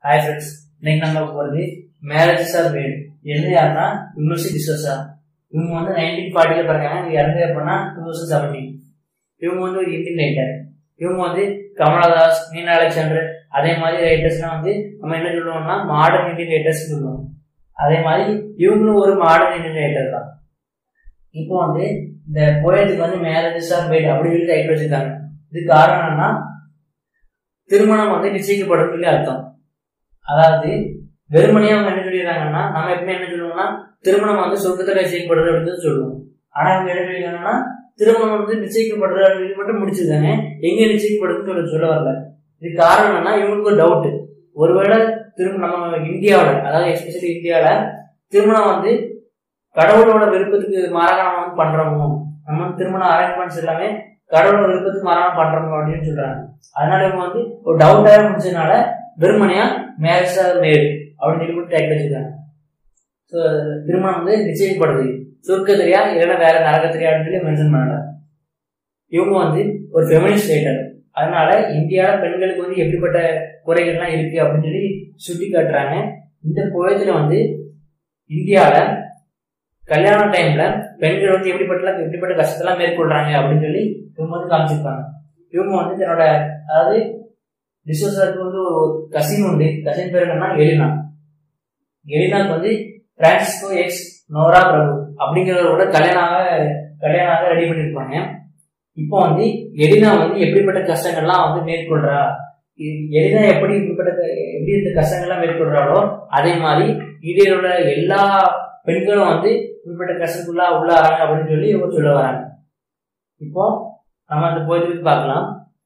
Hi friends இன்னைக்கு நம்ம போகிறது மேரேஜஸ் ஆர் மேட் எந்த யாருன்னா யூனிவர்சிட்டி டிஸ்கஸா இவங்க வந்து நைன்டீன் ஃபார்ட்டியில் பிறக்காங்க இவங்க இறந்து எப்படின்னா டூ தௌசண்ட் செவன்டீன் இவங்க வந்து ஒரு இந்தியன் ரைட்டர் இவங்க வந்து கமலதாஸ் மீனா அலெக்சாண்டர் அதே மாதிரி ரைட்டர்ஸ்லாம் வந்து நம்ம என்ன சொல்லுவோம்னா மாடர்ன் இந்தியன் ரைட்டர்ஸ் சொல்லுவோம் அதே மாதிரி இவங்களும் ஒரு மாடர்ன் இந்தியன் ரைட்டர் தான் இப்போ வந்து இந்த போயத்துக்கு வந்து மேரேஜஸ் ஆர் மேட் அப்படி சொல்லி டைட்டில் வச்சிருக்காங்க இது காரணம் என்னன்னா திருமணம் வந்து நிச்சயிக்கப்படும் சொல்லி அர்த்தம் அதாவது வெறுமனையா அவங்க என்ன சொல்லிடுறாங்கன்னா நம்ம எப்பவுமே என்ன சொல்லுவோம்னா திருமணம் வந்து சொர்க்கத்தில் நிச்சயிக்கப்படுறது அப்படின்னு சொல்லுவோம் ஆனா அவங்க என்ன சொல்லியிருக்காங்கன்னா திருமணம் வந்து நிச்சயிக்கப்படுறது அப்படின்னு மட்டும் முடிச்சிருக்காங்க எங்க நிச்சயிக்கப்படுதுன்னு சொல்ல சொல்ல வரல இது காரணம் என்னன்னா இவங்களுக்கு ஒரு டவுட் ஒருவேளை திரும்ப நம்ம இந்தியாவில் அதாவது எஸ்பெஷலி இந்தியாவில் திருமணம் வந்து கடவுளோட விருப்பத்துக்கு மாறாக நம்ம வந்து பண்றோமோ நம்ம வந்து திருமண அரேஞ்ச்மெண்ட்ஸ் எல்லாமே கடவுளோட விருப்பத்துக்கு மாறாக பண்றோமோ அப்படின்னு சொல்றாங்க அதனால இவங்க வந்து ஒரு டவுட்டாக முடிச்சதுனால வெறுமனையா மேரேஜ் மேடு அப்படின்னு சொல்லி போட்டு டைப் வச்சிருக்காங்க ஸோ திருமணம் வந்து நிச்சயிக்கப்படுது சுருக்கத்திரியா இல்லைன்னா வேற நரகத்திரியா அப்படின்னு சொல்லி மென்ஷன் பண்ணல இவங்க வந்து ஒரு ஃபெமினிஸ்ட் ரைட்டர் அதனால இந்தியாவில் பெண்களுக்கு வந்து எப்படிப்பட்ட குறைகள்லாம் இருக்கு அப்படின்னு சொல்லி சுட்டி காட்டுறாங்க இந்த போயத்துல வந்து இந்தியாவில் கல்யாண டைம்ல பெண்கள் வந்து எப்படிப்பட்ட எப்படிப்பட்ட கஷ்டத்தெல்லாம் மேற்கொள்றாங்க அப்படின்னு சொல்லி இவங்க வந்து காமிச்சிருப்பாங்க இவங்க வந்து தன்னோட அதாவது டிசோசாருக்கு வந்து ஒரு கசின் உண்டு கசின் பேர் என்னன்னா எலினா எலினாக்கு வந்து பிரான்சிஸ்கோ எக்ஸ் நோரா பிரபு அப்படிங்கிறவரோட கல்யாணாக கல்யாணாக ரெடி பண்ணியிருப்பாங்க இப்போ வந்து எலினா வந்து எப்படிப்பட்ட கஷ்டங்கள்லாம் வந்து மேற்கொள்றா எலினா எப்படி இப்படிப்பட்ட எப்படி இந்த கஷ்டங்கள்லாம் மேற்கொள்றாளோ அதே மாதிரி இடையில உள்ள எல்லா பெண்களும் வந்து இப்படிப்பட்ட கஷ்டத்துக்குள்ளா உள்ளாராங்க அப்படின்னு சொல்லி இவங்க சொல்ல வராங்க இப்போ நம்ம அந்த போயிட்டு பார்க்கலாம்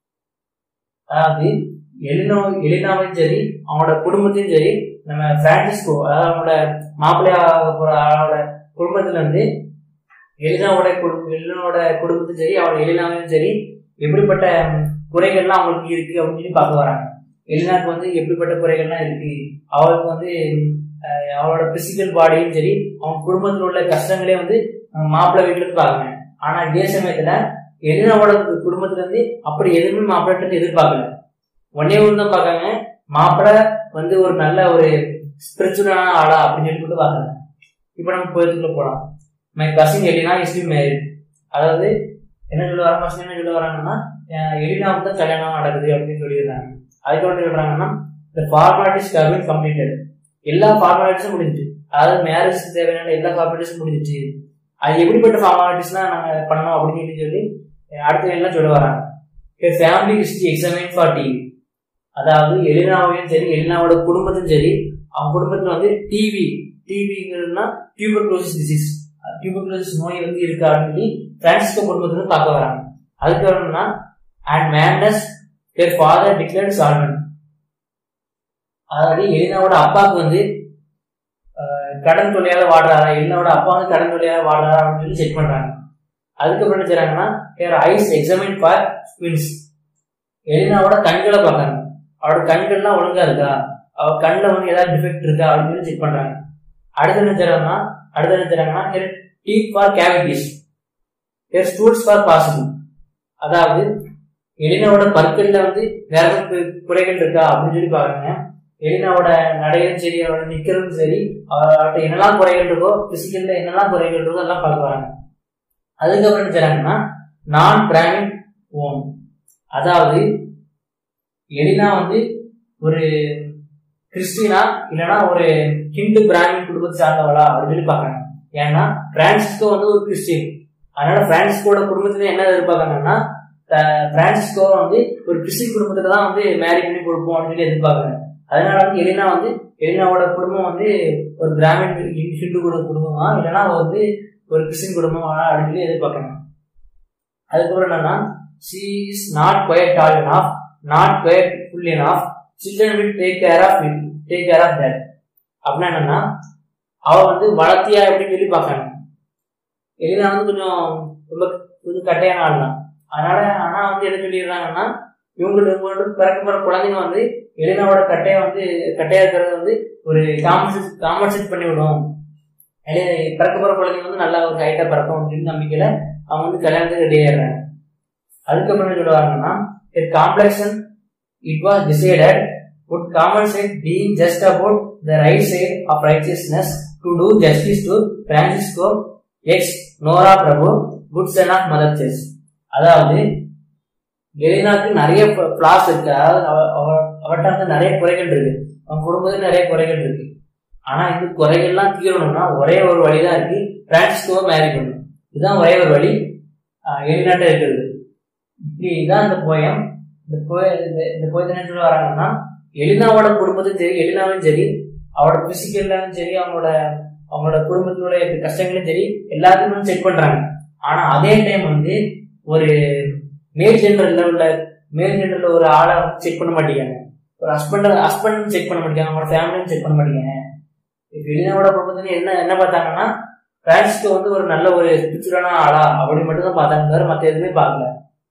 அதாவது எலினோ எலினாவையும் சரி அவனோட குடும்பத்தையும் சரி நம்ம பிரான்சிஸ்கோ அதாவது அவனோட மாப்பிள்ளையாக போற அவனோட குடும்பத்துல இருந்து எலினாவோட குடும்பம் எலினோட குடும்பத்தையும் சரி அவனோட எலினாவையும் சரி எப்படிப்பட்ட குறைகள்லாம் அவங்களுக்கு இருக்கு அப்படின்னு சொல்லி பார்க்க வராங்க எலினாக்கு வந்து எப்படிப்பட்ட குறைகள்லாம் இருக்கு அவளுக்கு வந்து அவளோட பிசிக்கல் பாடியும் சரி அவன் குடும்பத்தில் உள்ள கஷ்டங்களே வந்து மாப்பிள்ளை வீட்டுல இருந்து பார்க்கணும் ஆனா இதே சமயத்துல எலினாவோட குடும்பத்துல இருந்து அப்படி எதுவுமே மாப்பிள்ளை எதிர்பார்க்கல ஒன்னே ஒன்று தான் பார்க்காங்க மாப்பிள்ளை வந்து ஒரு நல்ல ஒரு ஸ்பிரிச்சுவலான ஆளா அப்படின்னு சொல்லி கூட பார்க்கறாங்க இப்போ நம்ம போயத்துக்குள்ள போகலாம் my cousin Elena is be married அதாவது என்ன சொல்ல வராங்க ஃபர்ஸ்ட் என்ன சொல்ல வராங்கன்னா எலினாவுக்கு தான் கல்யாணம் நடக்குது அப்படின்னு சொல்லிடுறாங்க அதுக்கப்புறம் என்ன சொல்றாங்கன்னா இந்த ஃபார்மாலிட்டிஸ் கவர்மெண்ட் கம்ப்ளீட்டட் எல்லா ஃபார்மாலிட்டிஸும் முடிஞ்சிச்சு அதாவது மேரேஜ் தேவையான எல்லா ஃபார்மாலிட்டிஸும் முடிஞ்சிச்சு அது எப்படிப்பட்ட ஃபார்மாலிட்டிஸ்னா நாங்கள் பண்ணோம் அப்படின்னு சொல்லி அடுத்த எல்லாம் சொல்ல வராங்க family history examine for TB அதாவது எலினாவையும் சரி எலினாவோட குடும்பத்தையும் சரி அவங்க குடும்பத்தில் வந்து டிவி டிவிங்கிறதுனா டியூபர்குலோசிஸ் டிசீஸ் டியூபர்குலோசிஸ் நோய் வந்து இருக்கா அப்படின்னு சொல்லி பிரான்சிஸ்கோ குடும்பத்துல பார்க்க வராங்க அதுக்கு வரணும்னா and Mendes their father declared solvent அதாவது எலினாவோட அப்பாவுக்கு வந்து கடன் தொல்லையால வாடுறாரா எலினாவோட அப்பா வந்து கடன் தொல்லையால வாடுறாரா அப்படின்னு சொல்லி செக் பண்றாங்க அதுக்கப்புறம் என்ன செய்றாங்கன்னா their eyes examine for specks எலினாவோட கண்களை பார்க்கறாங்க அவரோட கண்கள்லாம் ஒழுங்கா இருக்கா அவ கண்ணில் வந்து ஏதாவது டிஃபெக்ட் இருக்கா அப்படின்னு சொல்லி செக் பண்றாங்க அடுத்து என்ன செய்றாங்கன்னா அடுத்து என்ன செய்றாங்கன்னா teeth for cavities her stools for possible அதாவது எலினாவோட பற்கள்ல வந்து வேற குறைகள் இருக்கா அப்படின்னு சொல்லி பாக்குறாங்க எலினாவோட நடையும் சரி அவரோட நிக்கிறதும் சரி அவர்கிட்ட என்னெல்லாம் குறைகள் இருக்கோ பிசிக்கல்ல என்னெல்லாம் குறைகள் இருக்கோ எல்லாம் பார்க்க வராங்க அதுக்கப்புறம் என்ன செய்றாங்கன்னா நான் பிராமின் ஓன் அதாவது எலினா வந்து ஒரு கிறிஸ்டினா இல்லைன்னா ஒரு ஹிந்து பிராமின் குடும்பத்தை சார்ந்தவளா அப்படின்னு சொல்லி பாக்குறாங்க ஏன்னா பிரான்சிஸ்கோ வந்து ஒரு கிறிஸ்டின் அதனால பிரான்சிஸ்கோட குடும்பத்துல என்ன எதிர்பார்க்கறாங்கன்னா பிரான்சிஸ்கோ வந்து ஒரு கிறிஸ்டின் குடும்பத்துல தான் வந்து மேரி பண்ணி கொடுப்போம் அப்படின்னு சொல்லி எதிர்பார்க்கறாங்க அதனால வந்து எலினா வந்து எலினாவோட குடும்பம் வந்து ஒரு பிராமின் ஹிந்து குடும்பமா இல்லைன்னா வந்து ஒரு கிறிஸ்டின் குடும்பமா அப்படின்னு சொல்லி எதிர்பார்க்கறாங்க அதுக்கப்புறம் என்னன்னா she is not quite tall enough not quite full enough children will take care of take care of that அப்படின்னா என்னன்னா அவ வந்து வளர்த்தியா அப்படின்னு சொல்லி பார்க்கறாங்க எலினா வந்து கொஞ்சம் ரொம்ப கொஞ்சம் கட்டையான ஆள் தான் அதனால ஆனா வந்து என்ன சொல்லிடுறாங்கன்னா இவங்களுக்கு இவங்களுக்கு பிறக்க போற குழந்தைங்க வந்து எலினாவோட கட்டையை வந்து கட்டையா இருக்கிறத வந்து ஒரு காம்பன்சேட் காம்பன்சேட் பண்ணி விடும் பிறக்க போற குழந்தைங்க வந்து நல்லா ஒரு ஹைட்டா பிறக்கும் அப்படின்னு நம்பிக்கையில அவங்க வந்து கல்யாணத்துக்கு ரெடி ஆயிடுறாங்க அதுக்கப்புறம் என்ன சொல்லுவாங்கன்னா complexion it was decided would compensate being just about the right side of righteousness to do justice to Francisco ex Nora Prabhu, good son of Mother Church. அதாவது எலினாக்கு நிறைய பிளாஸ் இருக்கு அதாவது அவ- அவ- அவர்ட்ட வந்து நிறைய குறைகள் இருக்கு அவன் குடும்பத்துல நிறைய குறைகள் இருக்கு ஆனா இந்த குறைகள்லாம் தீரணும்னா ஒரே ஒரு வழிதான் இருக்கு பிரான்சிஸ்கோவை மேரி பண்ணணும் இதுதான் ஒரே ஒரு வழி ஆஹ் எலினாட்ட இருக்கிறது இப்படி இதான் இந்த போயம் இந்த போய இந்த- இந்த போயத்தை என்ன சொல்ல வராங்கன்னா எலினாவோட குடும்பத்தும் சரி எலினாவும் சரி அவரோட பிசிக்கல்லாவும் சரி அவங்களோட அவங்களோட குடும்பத்தினுடைய கஷ்டங்களும் சரி எல்லாத்தையும் செக் பண்றாங்க ஆனா அதே டைம் வந்து ஒரு மேல் ஜென்டர்ல உள்ள மேல் ஜென்டர்ல ஒரு ஆளை செக் பண்ண மாட்டேங்கிறாங்க ஒரு ஹஸ்பண்ட் ஹஸ்பண்ட் செக் பண்ண மாட்டேங்கிறாங்க அவங்களோட ஃபேமிலியும் செக் பண்ண மாட்டேங்கிறாங்க இப்போ எலினாவோட குடும்பத்துல என்ன என்ன பார்த்தாங்கன்னா பிரான்சிஸ்கோ வந்து ஒரு நல்ல ஒரு ஸ்பிரிச்சுவலான ஆளா அப்படி மட்டும் தான் பார்த்தாங்க தவிர மற்ற எதுவுமே பார்க்கல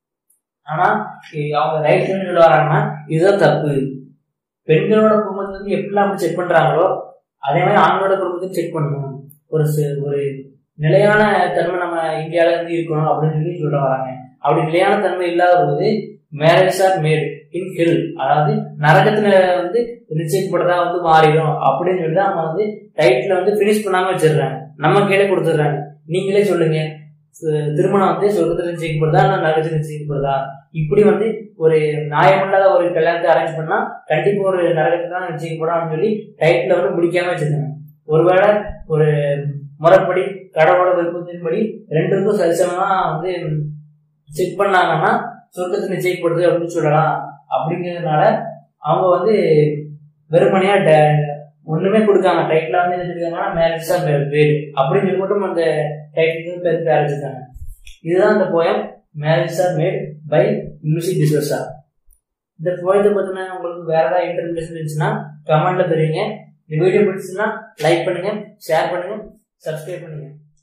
ஆனா இ- அவங்க ரைட் சொல்ல வராங்கன்னா இதுதான் தப்பு பெண்களோட குடும்பத்தை வந்து எப்படிலாம் அப்படி செக் பண்றாங்களோ அதே மாதிரி ஆண்களோட குடும்பத்தையும் செக் பண்ணணும் ஒரு சி- ஒரு நிலையான தன்மை நம்ம இந்தியால இருந்து இருக்கணும் அப்படின்னு சொல்லி சொல்ல வராங்க அப்படி நிலையான தன்மை இல்லாத போது marriage are made in hell அதாவது நரகத்துல வந்து நிச்சயிக்கப்பட்டதா வந்து மாறிடும் அப்படின்னு சொல்லி தான் அவங்க வந்து டைட்டில் வந்து ஃபினிஷ் பண்ணாம வச்சிடுறாங்க நம்ம கீழே கொடுத்துடுறாங்க நீங்களே சொல்லுங்க சு- திருமணம் வந்து சொர்க்கத்தில் நிச்சயிக்கப்படுதா இல்லை நரகத்தில் நிச்சயிக்கப்படுதா இப்படி வந்து ஒரு நியாயமில்லாத ஒரு கல்யாணத்தை அரேஞ்ச் பண்ணா கண்டிப்பா ஒரு நரகத்தை தான் நிச்சயிக்கப்படும் அப்படின்னு சொல்லி டைட்டில் வந்து முடிக்காம வச்சிருக்காங்க ஒருவேளை ஒரு முறைப்படி கடவுளோட விருப்பத்தின்படி ரெண்டுக்கும் சரிசமமா வந்து செக் பண்ணாங்கன்னா சொர்க்கத்தை நிச்சயிக்கப்படுது அப்படின்னு சொல்லலாம் அப்படிங்கிறதுனால அவங்க வந்து வெறுமனையா ட- ஒண்ணுமே கொடுக்காங்க டைட்டில் வந்து என்ன சொல்லிருக்காங்கன்னா மேரேஜ் தான் பேரு அப்படின்னு சொல்லி மட்டும் அந்த டைட்டில் பேருக்கு ஆரம்பிச்சிருக்காங்க இதுதான் இந்த poem marriage are made by Eunice D'Souza இந்த போயத்தை பத்தின உங்களுக்கு வேற ஏதாவது இன்டர்பிரேஷன் இருந்துச்சுன்னா கமெண்ட்ல தெரியுங்க இந்த வீடியோ பிடிச்சுன்னா லைக் பண்ணுங்க ஷேர் பண்ணுங்க சப்ஸ்கிரைப் பண்ணுங்க